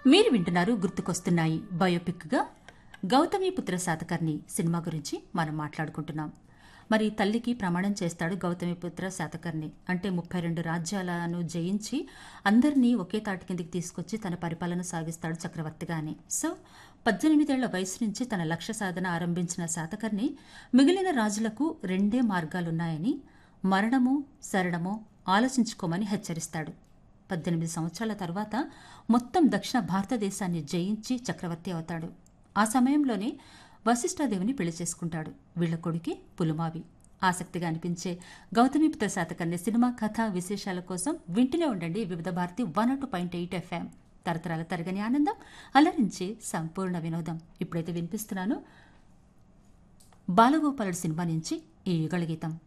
మీరు వింటున్నారు గుర్తుకొస్తున్నాయి బయోపిక్గా గౌతమిపుత్ర శాతకర్ణి సినిమా గురించి మనం మాట్లాడుకుంటున్నాం మరి తల్లికి ప్రమాణం చేస్తాడు గౌతమిపుత్ర శాతకర్ణి అంటే ముప్పై రెండు రాజ్యాలను జయించి అందరినీ ఒకే తాటి కిందికి తీసుకొచ్చి తన పరిపాలన సాగిస్తాడు చక్రవర్తిగా అని సో పద్దెనిమిదేళ్ల వయసు నుంచి తన లక్ష్య సాధన ఆరంభించిన శాతకర్ణి మిగిలిన రాజులకు రెండే మార్గాలున్నాయని మరణమో శరణమో ఆలోచించుకోమని హెచ్చరిస్తాడు పద్దెనిమిది సంవత్సరాల తర్వాత మొత్తం దక్షిణ భారతదేశాన్ని జయించి చక్రవర్తి అవుతాడు ఆ సమయంలోనే వశిష్ఠాదేవిని పెళ్లి చేసుకుంటాడు వీళ్ల కొడుకి పులుమావి ఆసక్తిగా అనిపించే గౌతమిపుత్ర శాతకర్ణి సినిమా కథ విశేషాల కోసం వింటూనే ఉండండి Vividh Bharati one two point eight F M తరతరాల తరగని ఆనందం అలరించి సంపూర్ణ వినోదం ఇప్పుడైతే వినిపిస్తున్నాను బాలగోపాలుడు సినిమా నుంచి ఈ యుగళ గీతం